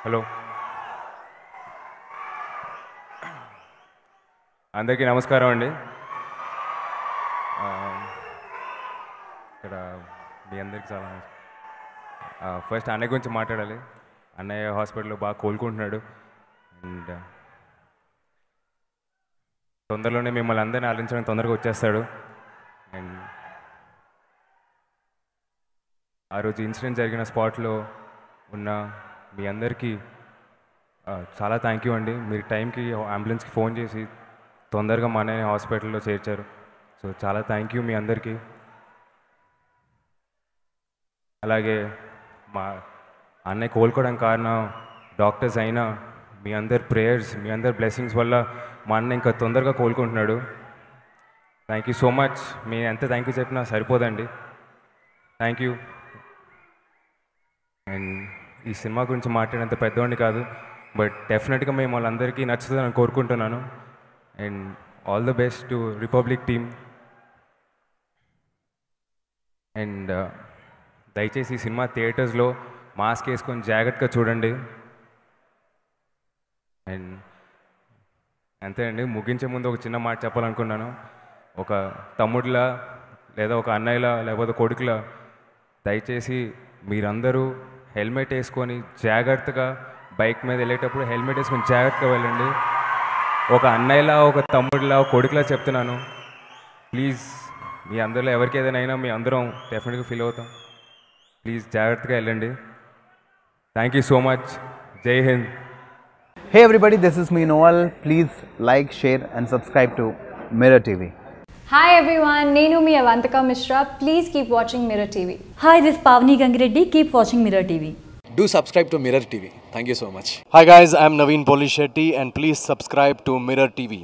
Hello అందరికీ నమస్కారం అండి ఆ, ఇక్కడ మీ అందరికీ చాలా ఫస్ట్ అన్నయ్య గురించి మాట్లాడాలి అన్నయ్య హాస్పిటల్లో బాగా కోలుకుంటున్నాడు అండ్ తొందరలోనే మిమ్మల్ని అందరినీ ఆలోచించడానికి తొందరగా వచ్చేస్తాడు అండ్ ఆ రోజు ఇన్సిడెంట్ జరిగిన స్పాట్లో ఉన్న మీ అందరికీ ఆ, చాలా థ్యాంక్ యూ అండి మీరు టైంకి అంబులెన్స్కి ఫోన్ చేసి తొందరగా మా అన్నయ్య హాస్పిటల్లో చేర్చారు సో చాలా థ్యాంక్ యూ మీ అందరికీ అలాగే మా అన్నయ్య కోలుకోవడానికి కారణం డాక్టర్స్ అయినా మీ అందరి ప్రేయర్స్ మీ అందరి బ్లెస్సింగ్స్ వల్ల మా అన్న ఇంకా తొందరగా కోలుకుంటున్నాడు థ్యాంక్ యూ సో మచ్ మీ ఎంత థ్యాంక్ యూ చెప్పినా సరిపోదండి థ్యాంక్ యూ అండ్ ఈ సినిమా గురించి మాట్లాడేంత పెద్దవాడిని కాదు బట్ డెఫినెట్గా మేము వాళ్ళందరికీ నచ్చుతుందని కోరుకుంటున్నాను and all the best to Republic team and దయచేసి ఈ సినిమా థియేటర్స్లో మాస్క్ వేసుకొని జాగ్రత్తగా చూడండి అండ్ అంతే అండి ముగించే ముందు ఒక చిన్న మాట చెప్పాలనుకున్నాను ఒక తమ్ముడిలా లేదా ఒక అన్నయ్యలా లేకపోతే కొడుకులా దయచేసి మీరందరూ హెల్మెట్ వేసుకొని జాగ్రత్తగా బైక్ మీద వెళ్ళేటప్పుడు హెల్మెట్ వేసుకొని జాగ్రత్తగా వెళ్ళండి ఒక అన్నయ్యలా ఒక తమ్ముడిలా ఒక కొడుకులా చెప్తున్నాను ప్లీజ్ మీ అందరిలో ఎవరికి ఏదైనా అయినా మీ అందరం డెఫినెట్గా ఫీల్ అవుతాం ప్లీజ్ జాగ్రత్తగా వెళ్ళండి థ్యాంక్ యూ సో మచ్ జై Hind Hey everybody, this is me Noel. Please like, share, and subscribe to Mirror TV. Hi everyone, Nenu mi Avantika Mishra. Please keep watching Mirror TV. Hi, this is Pavni Gangireddy. Keep watching Mirror TV. Do subscribe to Mirror TV. Thank you so much. Hi guys, I'm Naveen Polishetty and please subscribe to Mirror TV.